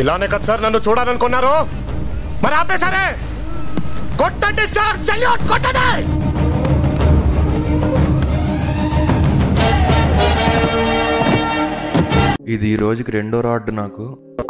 ఇలానే కదా సార్ నన్ను చూడాలనుకున్నారు మరి ఆపేశారే కొట్టండి సార్ సెల్యూట్ కొట్టండి ఇది ఈ రోజుకి రెండో రాడ్ నాకు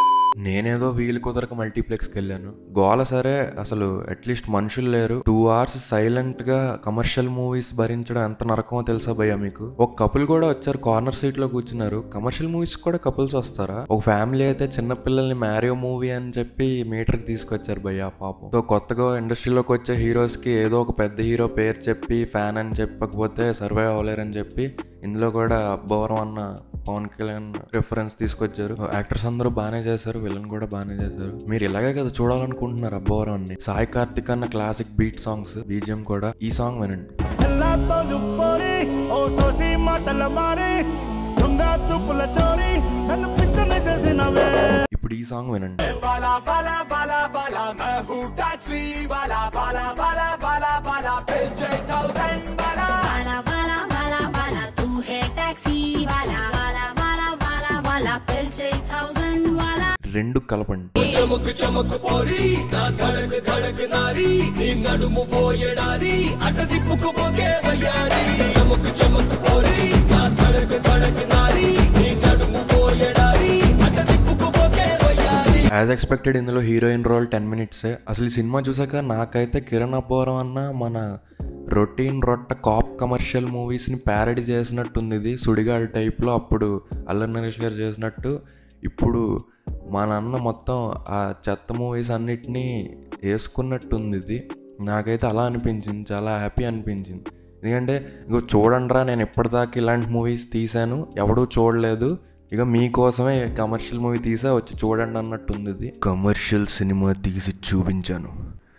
నేనేదో వీలు కుదరక మల్టీప్లెక్స్కి వెళ్ళాను గోల సరే అసలు అట్లీస్ట్ మనుషులు లేరు టూ అవర్స్ సైలెంట్ గా కమర్షియల్ మూవీస్ భరించడం ఎంత నరకమో తెలుసా భయ్యా మీకు ఒక కపుల్ కూడా వచ్చారు కార్నర్ సీట్ లో కూర్చున్నారు కమర్షియల్ మూవీస్ కూడా కపుల్స్ వస్తారా ఒక ఫ్యామిలీ అయితే చిన్న పిల్లల్ని మ్యారియో మూవీ అని చెప్పి మీటర్ కి తీసుకొచ్చారు భయ్యా పాపం సో కొత్తగా ఇండస్ట్రీలోకి వచ్చే హీరోస్ కి ఏదో ఒక పెద్ద హీరో పేరు చెప్పి ఫ్యాన్ అని చెప్పకపోతే సర్వైవ్ అవ్వలేరని చెప్పి ఇందులో కూడా అబ్బవరం అన్న పవన్ కళ్యాణ్ రిఫరెన్స్ తీసుకొచ్చారు యాక్టర్స్ అందరూ బాగానే చేశారు విలన్ కూడా బాగానే చేశారు మీరు ఇలాగే కదా చూడాలనుకుంటున్నారు అబ్బవరం అని సాయి కార్తిక్ అన్న క్లాసిక్ బీట్ సాంగ్స్ బీజిఎం కూడా ఈ సాంగ్ వినండి చెల్లాతో దుప్పరి ఓ సోసి మాటల మారి దొంగ చూపుల చోరి నన్ను పిచ్చని చేసినవే ఇప్పుడు ఈ సాంగ్ వినండి బాలా బాలా బాలా బాలా मैं हूँ टैक्सी वाला बाला बाला बाला बाला पेचे थाउजेंड बाला वाला वाला वाला वाला तू है टैक्सी वाला वाला वाला वाला वाला पिलचे थाउजेंड वाला రెండు కలపండి చమక్ చమక్ పోరి నా ధడక్ ధడక్ నారి నీ నడుము పోయడారి అట తిప్పుకుపోకే వయ్యారి చమక్ చమక్ పోరి నా ధడక్ ధడక్ నారి నీ నడుము పోయడారి అట తిప్పుకుపోకే వయ్యారి యాజ్ ఎక్స్పెక్టెడ్ ఇందులో హీరోయిన్ రోల్ టెన్ మినిట్సే అసలు ఈ సినిమా చూసాక నాకైతే కిరణ్ అబ్బవరం అన్న మన రొటీన్ రొట్ట కాప్ కమర్షియల్ మూవీస్ని ప్యారడీ చేసినట్టుంది ఇది సుడిగాడు టైప్లో అప్పుడు అల్లరి నరేష్ గారు చేసినట్టు ఇప్పుడు మా నాన్న మొత్తం ఆ చెత్త మూవీస్ అన్నిటినీ వేసుకున్నట్టుంది ఇది నాకైతే అలా అనిపించింది చాలా హ్యాపీ అనిపించింది ఎందుకంటే ఇగో చూడండిరా నేను ఇప్పటిదాకా ఇలాంటి మూవీస్ తీశాను ఎవడూ చూడలేదు ఇక మీకోసమే కమర్షియల్ మూవీ తీసా వచ్చి చూడండి అన్నట్టుంది ఇది కమర్షియల్ సినిమా తీసి చూపించాను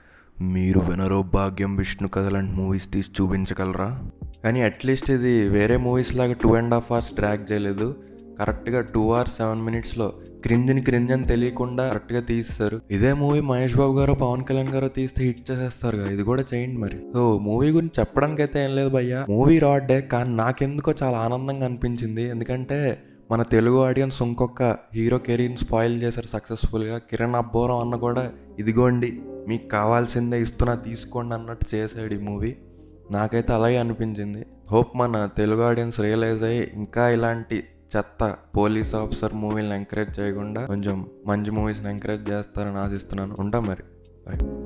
మీరు వినరో భాగ్యం విష్ణు కథ లాంటి మూవీస్ తీసి చూపించగలరా కానీ అట్లీస్ట్ ఇది వేరే మూవీస్ లాగా two and half hours drag చేయలేదు కరెక్ట్గా టూ అవర్స్ సెవెన్ మినిట్స్లో క్రింజ్ని క్రింజ్ అని తెలియకుండా కరెక్ట్గా తీస్తారు ఇదే మూవీ మహేష్ బాబు గారు పవన్ కళ్యాణ్ గారు తీస్తే హిట్ చేసేస్తారు కదా ఇది కూడా చేయండి మరి సో మూవీ గురించి చెప్పడానికి అయితే ఏం లేదు భయ్యా మూవీ రాడ్డే కానీ నాకెందుకో చాలా ఆనందంగా అనిపించింది ఎందుకంటే మన తెలుగు ఆడియన్స్ ఇంకొక హీరో కెరీర్ని స్పాయిల్ చేశారు సక్సెస్ఫుల్గా కిరణ్ అబ్బోరం అన్న కూడా ఇదిగోండి మీకు కావాల్సిందే ఇస్తున్నా తీసుకోండి అన్నట్టు చేశాడు ఈ మూవీ నాకైతే అలాగే అనిపించింది హోప్ మన తెలుగు ఆడియన్స్ రియలైజ్ అయ్యి ఇంకా ఇలాంటి చెత్త పోలీస్ ఆఫీసర్ మూవీలను ఎంకరేజ్ చేయకుండా కొంచెం మంచి మూవీస్ని ఎంకరేజ్ చేస్తారని ఆశిస్తున్నాను ఉంటాం మరి బాయ్